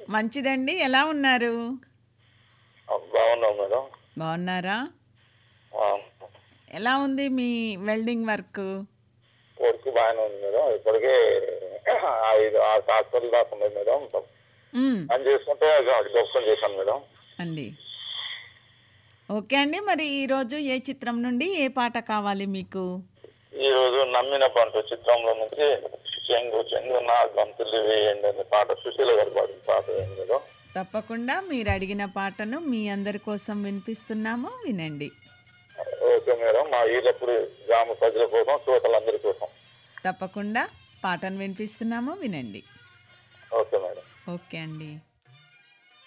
మంచిదండి ఎలా ఉన్నారు ఆ, బాగున్నాం మేడం బాగున్నారా ఆ, ఎలా ఉంది మీ వెల్డింగ్ వర్క్ వర్క్ బాగానే ఉంది మేడం ఇప్పటికే ఐదు ఆరు హాస్పిటల్ దాకా ఉంది మేడం మ్, పని చేసుకుంటే దర్శనం చేశాను మేడం అండి ఓకే అండి మరి ఈరోజు ఏ చిత్రం నుండి ఏ పాట కావాలి మీకు ఈ రోజు నమ్మిన పంట చిత్రంలో నుంచి చెంగు చెంగు నా గంతులు వేయండి అనే పాట సుశీల గారు పాడిన పాట ఏంది మేడం తప్పకుండా మీరు అడిగిన పాటను మీ అందరి కోసం వినిపిస్తున్నాము వినండి ఓకే మేడం మా ఈలప్పుడు గ్రామ ప్రజల కోసం శ్రోతలందరి కోసం తప్పకుండా పాటను వినిపిస్తున్నాము వినండి ఓకే మేడం ఓకే అండి